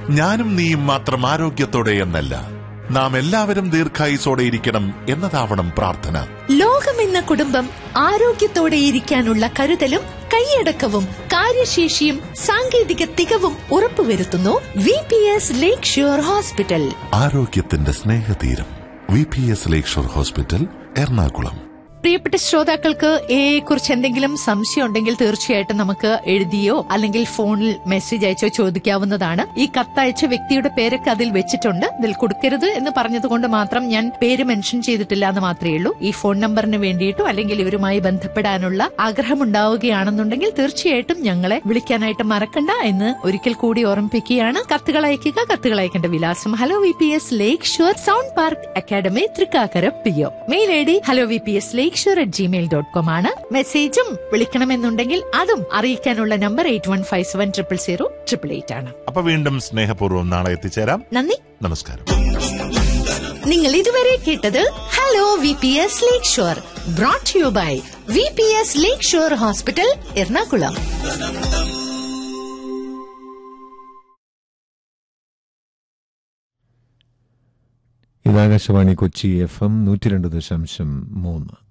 ഞാനും നീയും മാത്രം ആരോഗ്യത്തോടെ എന്നല്ല നാം എല്ലാവരും ദീർഘായുസോടെ ഇരിക്കണം എന്നതാവണം പ്രാർത്ഥന ലോകമെന്ന കുടുംബം ആരോഗ്യത്തോടെ ഇരിക്കാനുള്ള കരുതലും കൈയടക്കവും കാര്യശേഷിയും സാങ്കേതിക തികവും ഉറപ്പുവരുത്തുന്നു V P S Lakeshore hospital ആരോഗ്യത്തിന്റെ സ്നേഹതീരം V P S Lakeshore hospital Ernakulam പ്രിയപ്പെട്ട ശ്രോതാക്കൾക്ക് എയെ കുറിച്ച് എന്തെങ്കിലും സംശയം ഉണ്ടെങ്കിൽ തീർച്ചയായിട്ടും നമുക്ക് എഴുതിയോ അല്ലെങ്കിൽ ഫോണിൽ മെസ്സേജ് അയച്ചോ ചോദിക്കാവുന്നതാണ് ഈ കത്തയച്ച വ്യക്തിയുടെ പേരൊക്കെ അതിൽ വെച്ചിട്ടുണ്ട് ഇതിൽ കൊടുക്കരുത് എന്ന് പറഞ്ഞതുകൊണ്ട് മാത്രം ഞാൻ പേര് മെൻഷൻ ചെയ്തിട്ടില്ല എന്ന് മാത്രമേ ഉള്ളൂ ഈ ഫോൺ നമ്പറിന് വേണ്ടിയിട്ടോ അല്ലെങ്കിൽ ഇവരുമായി ബന്ധപ്പെടാനുള്ള ആഗ്രഹമുണ്ടാവുകയാണെന്നുണ്ടെങ്കിൽ തീർച്ചയായിട്ടും ഞങ്ങളെ വിളിക്കാനായിട്ട് മറക്കണ്ട എന്ന് ഒരിക്കൽ കൂടി ഓർമ്മിപ്പിക്കുകയാണ് കത്തുകൾ അയക്കുക കത്തുകൾ അയക്കേണ്ട വിലാസം hello V P S Lakeshore sound park academy Thrikkakara P O mail I D hello V P S Lakeshore at Gmail dot com ആണ് മെസ്സേജും വിളിക്കണമെന്നുണ്ടെങ്കിൽ അതും അറിയിക്കാനുള്ള number eight one five seven triple zero triple eight ആണ് അപ്പൊ വീണ്ടും സ്നേഹപൂർവ്വം നാളെ എത്തിച്ചേരാം നന്ദി നമസ്കാരം നിങ്ങൾ ഇതുവരെ കേട്ടത് hello V P S Lakeshore brought you by V P S Lakeshore hospital Ernakulam ഇത് ആകാശവാണി കൊച്ചി എഫ് എം നൂറ്റി രണ്ട് ദശാംശം മൂന്ന്